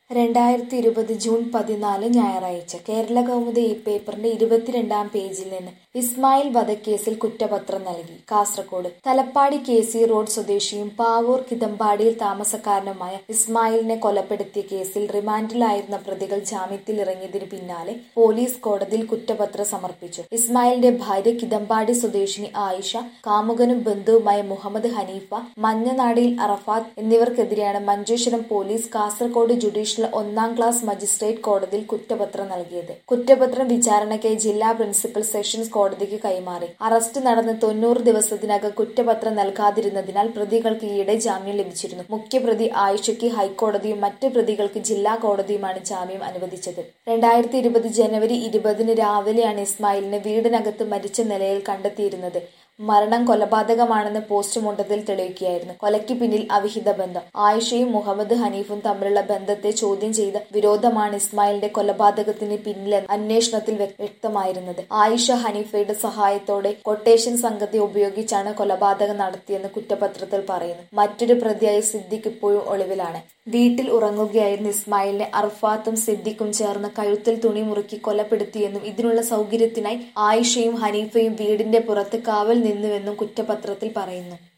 രണ്ടായിരത്തി ഇരുപത് ജൂൺ പതിനാല് ഞായറാഴ്ച കേരള കൗമുദി ഈ പേപ്പറിന്റെ ഇരുപത്തിരണ്ടാം പേജിൽ നിന്ന് ഇസ്മായിൽ വധക്കേസിൽ കുറ്റപത്രം നൽകി Kasaragod Thalappady K C road സ്വദേശിയും പാവൂർ കിതമ്പാടിയിൽ താമസക്കാരനുമായ ഇസ്മായിലിനെ കൊലപ്പെടുത്തിയ കേസിൽ റിമാൻഡിലായിരുന്ന പ്രതികൾ ജാമ്യത്തിൽ ഇറങ്ങിയതിന് പിന്നാലെ പോലീസ് കോടതിയിൽ കുറ്റപത്രം സമർപ്പിച്ചു ഇസ്മായിലിന്റെ ഭാര്യ കിതമ്പാടി സ്വദേശിനി ആയിഷ കാമുകനും ബന്ധുവുമായ മുഹമ്മദ് ഹനീഫ മഞ്ഞനാടിയിൽ അറഫാത്ത് എന്നിവർക്കെതിരെയാണ് മഞ്ചേശ്വരം പോലീസ് കാസർകോട് ജുഡീഷ്യൽ ഒന്നാം ക്ലാസ് മജിസ്ട്രേറ്റ് കോടതിയിൽ കുറ്റപത്രം നൽകിയത് കുറ്റപത്രം വിചാരണയ്ക്കായി ജില്ലാ പ്രിൻസിപ്പൽ സെഷൻസ് കോടതിക്ക് കൈമാറി അറസ്റ്റ് നടന്ന് തൊണ്ണൂറ് ദിവസത്തിനകം കുറ്റപത്രം നൽകാതിരുന്നതിനാൽ പ്രതികൾക്ക് ഈയിടെ ജാമ്യം ലഭിച്ചിരുന്നു മുഖ്യപ്രതി ആയിഷയ്ക്ക് ഹൈക്കോടതിയും മറ്റ് പ്രതികൾക്ക് ജില്ലാ കോടതിയുമാണ് ജാമ്യം അനുവദിച്ചത് രണ്ടായിരത്തി ഇരുപത് ജനുവരി ഇരുപതിന് രാവിലെയാണ് ഇസ്മായിലിനെ വീടിനകത്ത് മരിച്ച നിലയിൽ കണ്ടെത്തിയിരുന്നത് മരണം കൊലപാതകമാണെന്ന് പോസ്റ്റ്മോർട്ടത്തിൽ തെളിയിക്കുകയായിരുന്നു കൊലയ്ക്ക് പിന്നിൽ അവിഹിത ബന്ധം ആയിഷയും മുഹമ്മദ് ഹനീഫും തമ്മിലുള്ള ബന്ധത്തെ ചോദ്യം ചെയ്ത വിരോധമാണ് ഇസ്മായിലിന്റെ കൊലപാതകത്തിന് പിന്നിലെന്ന് അന്വേഷണത്തിൽ വ്യക്തമായിരുന്നത് ആയിഷ ഹനീഫയുടെ സഹായത്തോടെ കൊട്ടേഷൻ സംഘത്തെ ഉപയോഗിച്ചാണ് കൊലപാതകം നടത്തിയെന്ന് കുറ്റപത്രത്തിൽ പറയുന്നു മറ്റൊരു പ്രതിയായ സിദ്ദിഖ് ഇപ്പോഴും ഒളിവിലാണ് വീട്ടിൽ ഉറങ്ങുകയായിരുന്ന ഇസ്മായിലിനെ അർഫാത്തും സിദ്ദിഖും ചേർന്ന് കഴുത്തിൽ തുണി മുറുക്കി കൊലപ്പെടുത്തിയെന്നും ഇതിനുള്ള സൗകര്യത്തിനായി ആയിഷയും ഹനീഫയും വീടിന്റെ പുറത്ത് കാവൽ നിന്നുവെന്നും കുറ്റപത്രത്തിൽ പറയുന്നു